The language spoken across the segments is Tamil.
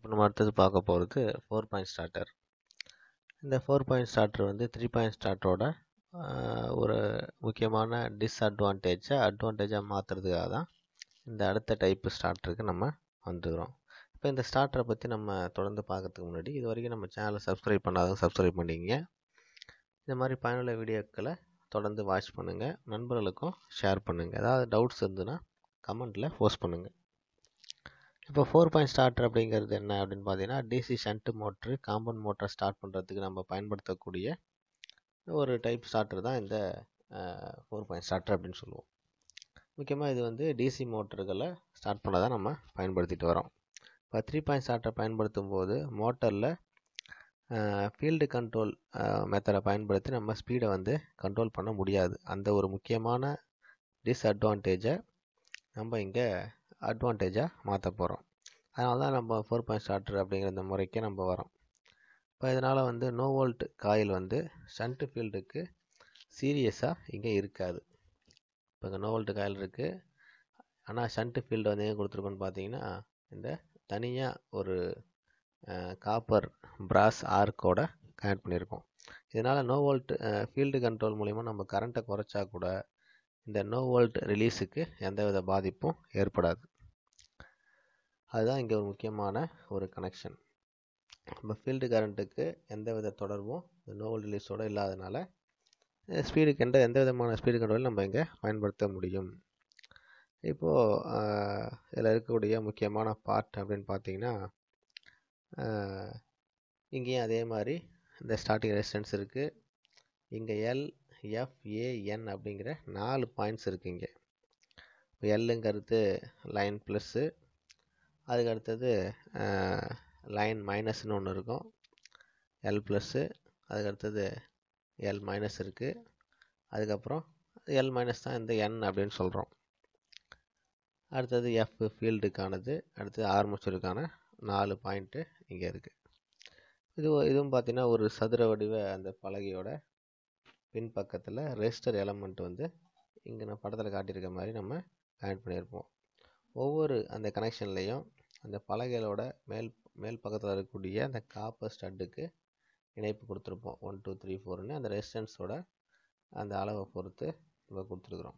இப்போ நம்ம அடுத்தது பார்க்க போகிறது ஃபோர் பாயிண்ட் ஸ்டார்டர் இந்த ஃபோர் பாயிண்ட் ஸ்டார்டர் வந்து த்ரீ பாயிண்ட் ஸ்டார்டரோட ஒரு முக்கியமான டிஸ்அட்வான்டேஜை அட்வான்டேஜாக மாற்றுறதுக்காக தான் இந்த அடுத்த டைப்பு ஸ்டார்டருக்கு நம்ம வந்துக்கிறோம் இப்போ இந்த ஸ்டார்டரை பற்றி நம்ம தொடர்ந்து பார்க்கறதுக்கு முன்னாடி இது வரைக்கும் நம்ம சேனலை சப்ஸ்கிரைப் பண்ணாதவங்க சப்ஸ்கிரைப் பண்ணிக்கங்க இந்த மாதிரி பயனுள்ள வீடியோக்களை தொடர்ந்து வாட்ச் பண்ணுங்கள் நண்பர்களுக்கும் ஷேர் பண்ணுங்கள் ஏதாவது டவுட்ஸ் இருந்ததுன்னா கமெண்ட்டில் போஸ்ட் பண்ணுங்கள் இப்போ ஃபோர் பாயிண்ட் ஸ்டார்டர் அப்படிங்கிறது என்ன அப்படின்னு பார்த்தீங்கன்னா டிசி ஷண்ட் மோட்ரு காம்பவுண்ட் மோட்டரை ஸ்டார்ட் பண்ணுறதுக்கு நம்ம பயன்படுத்தக்கூடிய ஒரு டைப் ஸ்டார்டர் தான் இந்த ஃபோர் பாயிண்ட் ஸ்டார்டர் அப்படின்னு சொல்லுவோம் முக்கியமாக இது வந்து டிசி மோட்டர்களை ஸ்டார்ட் பண்ண தான் நம்ம பயன்படுத்திட்டு வரோம் இப்போ த்ரீ பாயிண்ட் ஸ்டார்டர் பயன்படுத்தும் போது மோட்டரில் ஃபீல்டு கண்ட்ரோல் மெத்தடை பயன்படுத்தி நம்ம ஸ்பீடை வந்து கண்ட்ரோல் பண்ண முடியாது அந்த ஒரு முக்கியமான டிஸ்அட்வான்டேஜை நம்ம இங்கே அட்வான்டேஜாக மாற்ற போகிறோம் அதனால தான் நம்ம ஃபோர் பாயிண்ட் ஸ்டார்டர் அப்படிங்கிற இந்த முறைக்கே நம்ம வரோம் இப்போ இதனால் வந்து நோ வோல்ட் காயில் வந்து ஷண்ட்டு ஃபீல்டுக்கு சீரியஸாக இங்கே இருக்காது இப்போ இங்கே நோ வோல்ட் காயில் இருக்குது ஆனால் ஷண்ட்டு ஃபீல்டு வந்து எங்கே கொடுத்துருக்கோன்னு பார்த்தீங்கன்னா இந்த தனியாக ஒரு காப்பர் பிராஸ் ஆர்க்கோட கனெக்ட் பண்ணியிருக்கோம் இதனால் நோ வோல்ட் ஃபீல்டு கண்ட்ரோல் மூலிமா நம்ம கரண்ட்டை குறைச்சா கூட இந்த நோ வோல்ட் ரிலீஸுக்கு எந்தவித பாதிப்பும் ஏற்படாது அதுதான் இங்கே ஒரு முக்கியமான ஒரு கனெக்ஷன் நம்ம ஃபீல்டு கரண்ட்டுக்கு எந்த வித தொடர்பும் இந்த நோ வோல்ட் ரிலீஸோடு இல்லாதனால ஸ்பீடுக்கு எந்த எந்த விதமான ஸ்பீடு கண்ட்ரோலும் நம்ம இங்கே பயன்படுத்த முடியும் இப்போது இதில் இருக்கக்கூடிய முக்கியமான பார்ட் அப்படின்னு பார்த்தீங்கன்னா இங்கேயும் அதே மாதிரி இந்த ஸ்டார்டிங் ரெசிஸ்டன்ஸ் இருக்குது இங்கே எல் எஃப்ஏஎன் அப்படிங்கிற நாலு பாயிண்ட்ஸ் இருக்குது இங்கே இப்போ எல்லுங்கிறது லைன் ப்ளஸ்ஸு அதுக்கு அடுத்தது லைன் மைனஸ்னு ஒன்று இருக்கும் எல் ப்ளஸ்ஸு அதுக்கு அடுத்தது எல் மைனஸ் இருக்குது அதுக்கப்புறம் எல் மைனஸ் தான் இந்த என் அப்படின்னு சொல்கிறோம் அடுத்தது எஃப் ஃபீல்டுக்கானது அடுத்தது ஆர்மச்சருக்கான நாலு பாயிண்ட்டு இங்கே இருக்குது இது இதுவும் பார்த்தீங்கன்னா ஒரு சதுர வடிவ அந்த பலகையோட பின்பக்கத்தில் ரெஜிஸ்டர் எலமெண்ட் வந்து இங்கே நான் படத்தில் காட்டியிருக்க மாதிரி நம்ம கனெக்ட் பண்ணியிருப்போம் ஒவ்வொரு அந்த கனெக்ஷன்லேயும் அந்த பலகைகளோட மேல் மேல் பக்கத்தில் இருக்கக்கூடிய அந்த காப்பர் ஸ்டட்டுக்கு இணைப்பு கொடுத்துருப்போம் ஒன் டூ த்ரீ ஃபோர்னு அந்த ரெசிஸ்டன்ஸோட அந்த அளவை பொறுத்து நம்ம கொடுத்துருக்குறோம்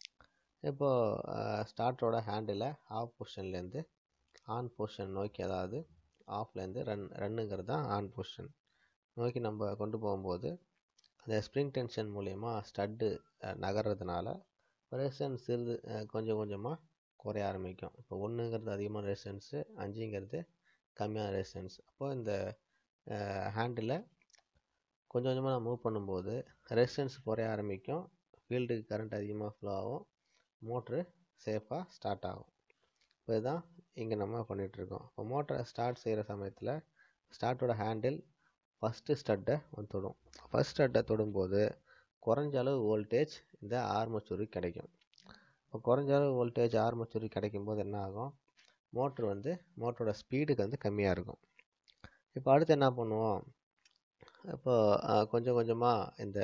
இப்போது ஸ்டார்டரோட ஹேண்டில் ஆஃப் பொசிஷன்லேருந்து ஆன் பொசிஷன் நோக்கி அதாவது ஆஃப்லேருந்து ரன் ரன்னுங்கிறது தான் ஆன் பொசிஷன் நோக்கி நம்ம கொண்டு போகும்போது அந்த ஸ்ப்ரிங் டென்ஷன் மூலயமா ஸ்டட்டு நகர்றதுனால ரெசிஸ்டன்ஸ் சிறிது கொஞ்சம் கொஞ்சமாக குறைய ஆரம்பிக்கும் இப்போ ஒன்றுங்கிறது அதிகமான ரெசிஸ்டன்ஸு அஞ்சுங்கிறது கம்மியான ரெசிஸ்டன்ஸ் அப்போது இந்த ஹேண்டில் கொஞ்சம் கொஞ்சமாக நான் மூவ் பண்ணும்போது ரெசிஸ்டன்ஸ் குறைய ஆரம்பிக்கும் ஃபீல்டுக்கு கரண்ட் அதிகமாக ஃப்ளோ ஆகும் மோட்ரு சேஃபாக ஸ்டார்ட் ஆகும் இப்போ இதுதான் இங்கே நம்ம பண்ணிகிட்ருக்கோம் இப்போ மோட்டரை ஸ்டார்ட் செய்கிற சமயத்தில் ஸ்டார்ட்டோட ஹேண்டில் ஃபஸ்ட்டு ஸ்டட்டை வந்து தொடும் ஃபஸ்ட் ஸ்டட்டை தொடும்போது குறைஞ்ச அளவு வோல்டேஜ் இந்த ஆர்மச்சூருக்கு கிடைக்கும் இப்போ குறைஞ்ச அளவு வோல்டேஜ் ஆர்மச்சூருக்கு கிடைக்கும் போது என்ன ஆகும் மோட்ரு வந்து மோட்டரோட ஸ்பீடுக்கு வந்து கம்மியாக இருக்கும் இப்போ அடுத்து என்ன பண்ணுவோம் இப்போ கொஞ்சம் கொஞ்சமாக இந்த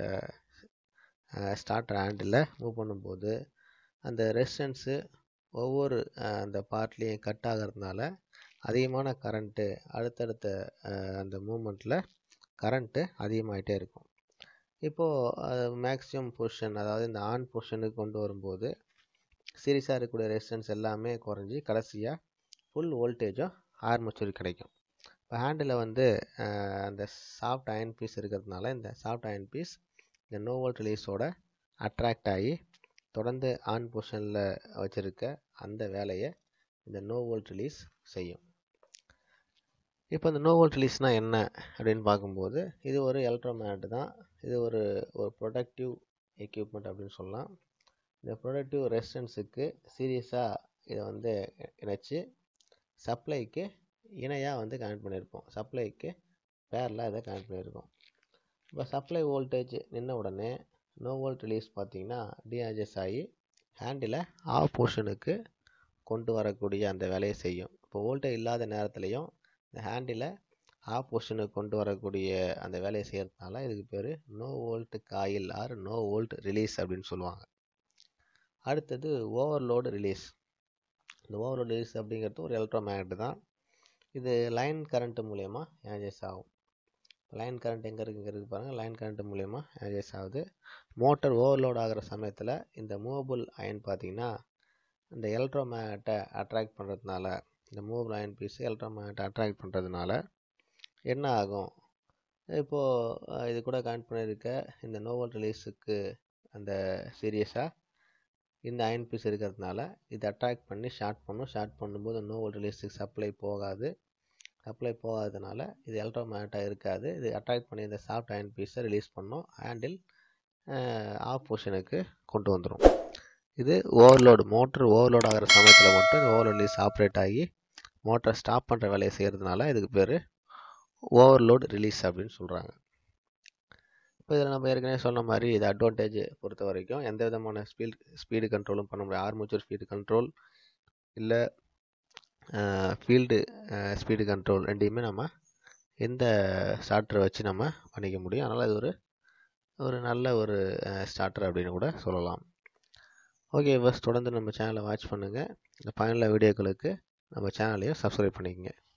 ஸ்டார்டர் ஹேண்டில் மூவ் பண்ணும்போது அந்த ரெசிஸ்டன்ஸு ஒவ்வொரு அந்த பார்ட்லேயும் கட் ஆகிறதுனால அதிகமான கரண்ட்டு அடுத்தடுத்த அந்த மூமெண்ட்டில் கரண்ட்டு அதிகமாகிட்டே இருக்கும் இப்போது மேக்ஸிமம் பொசிஷன் அதாவது இந்த ஆன் பொசிஷனுக்கு கொண்டு வரும்போது சீரியஸாக இருக்கக்கூடிய ரெசிஸ்டன்ஸ் எல்லாமே குறைஞ்சி கடைசியாக ஃபுல் வோல்டேஜும் ஆர்மச்சூர் கிடைக்கும் இப்போ ஹேண்டில் வந்து அந்த சாஃப்ட் அயன் பீஸ் இருக்கிறதுனால இந்த சாஃப்ட் அயன் பீஸ் இந்த நோ வோல்ட் ரிலீஸோட அட்ராக்ட் ஆகி தொடர்ந்து ஆன் பொசிஷனில் வச்சுருக்க அந்த வேலையை இந்த நோ வோல்ட் ரிலீஸ் செய்யும் இப்போ இந்த நோ வோல்ட் ரிலீஸ்னால் என்ன அப்படின்னு பார்க்கும்போது இது ஒரு எலக்ட்ரோமேட் தான் இது ஒரு ஒரு ப்ரொடக்டிவ் எக்யூப்மெண்ட் அப்படின்னு சொல்லலாம் இந்த ப்ரொடக்டிவ் ரெசிஸ்டன்ஸுக்கு சீரியஸாக இதை வந்து இணைச்சி சப்ளைக்கு இணையாக வந்து கனெக்ட் பண்ணியிருப்போம் சப்ளைக்கு பேரில் இதை கனெக்ட் பண்ணியிருக்கோம் இப்போ சப்ளை வோல்டேஜ் நின்ன உடனே நோ வோல்ட் ரிலீஸ் பார்த்திங்கன்னா டிஆர்ஜஸ் ஆகி ஹேண்டில் ஆஃப் போர்ஷனுக்கு கொண்டு வரக்கூடிய அந்த வேலையை செய்யும் இப்போ வோல்டேஜ் இல்லாத நேரத்துலையும் இந்த ஹேண்டில் ஆஃப் பொசிஷனுக்கு கொண்டு வரக்கூடிய அந்த வேலையை செய்கிறதுனால இதுக்கு பேர் no volt coil or no volt release அப்படின்னு சொல்லுவாங்க அடுத்தது ஓவர்லோடு ரிலீஸ் இந்த ஓவர்லோடு ரிலீஸ் அப்படிங்கிறது ஒரு எலக்ட்ரோமேக்னட் தான் இது லைன் கரண்ட் மூலயமா எனர்ஜைஸ் ஆகும் லைன் கரண்ட் எங்கே இருக்குது இங்கே இருக்குது பாருங்கள் லைன் கரண்ட் மூலயமா எனர்ஜைஸ் ஆகுது மோட்டர் ஓவர்லோட் ஆகிற சமயத்தில் இந்த மூவபிள் அயன் பார்த்தீங்கன்னா இந்த எலக்ட்ரோமேட்டை அட்ராக்ட் பண்ணுறதுனால இந்த மூவபிள் அயன் பீஸ் எலக்ட்ரோமேட்டை அட்ராக்ட் பண்ணுறதுனால என்ன ஆகும் இப்போது இது கூட கனெக்ட் பண்ணியிருக்க இந்த நோவல் ரிலீஸுக்கு அந்த சீரியஸாக இந்த அயன் பீஸ் இருக்கிறதுனால இது அட்ராக்ட் பண்ணி ஷார்ட் பண்ணும் ஷார்ட் பண்ணும்போது நோவல் ரிலீஸுக்கு சப்ளை போகாது சப்ளை போகாததுனால இது எலக்ட்ரோமேட்டாக இருக்காது இது அட்ராக்ட் பண்ணி இந்த சாஃப்ட் அயன் பீஸை ரிலீஸ் பண்ணும் ஹேண்டில் ஆஃப் பொசிஷனுக்கு கொண்டு வந்துடும் இது ஓவர்லோடு மோட்ரு ஓவர்லோட் ஆகிற சமயத்தில் மட்டும் இந்த ஓவர்லோட் ரிலீஸ் ஆப்ரேட் ஆகி மோட்டரை ஸ்டாப் பண்ணுற வேலையை செய்கிறதுனால இதுக்கு பேர் ஓவர்லோட் ரிலீஸ் அப்படின்னு சொல்கிறாங்க இப்போ இதில் நம்ம ஏற்கனவே சொன்ன மாதிரி இது அட்வான்டேஜ் பொறுத்த வரைக்கும் எந்த விதமான ஸ்பீட் ஸ்பீடு கண்ட்ரோலும் பண்ண முடியாது ஆர்மேச்சர் ஸ்பீடு கண்ட்ரோல் இல்லை ஃபீல்டு ஸ்பீடு கண்ட்ரோல் ரெண்டையுமே நம்ம இந்த ஸ்டார்டரை வச்சு நம்ம பண்ணிக்க முடியும் அதனால் இது ஒரு ஒரு நல்ல ஒரு ஸ்டார்டர் அப்படின்னு கூட சொல்லலாம் ஓகே பஸ் தொடர்ந்து நம்ம சேனலை வாட்ச் பண்ணுங்கள் இந்த பயனுள்ள வீடியோக்களுக்கு நம்ம சேனலையும் சப்ஸ்கிரைப் பண்ணிக்கங்க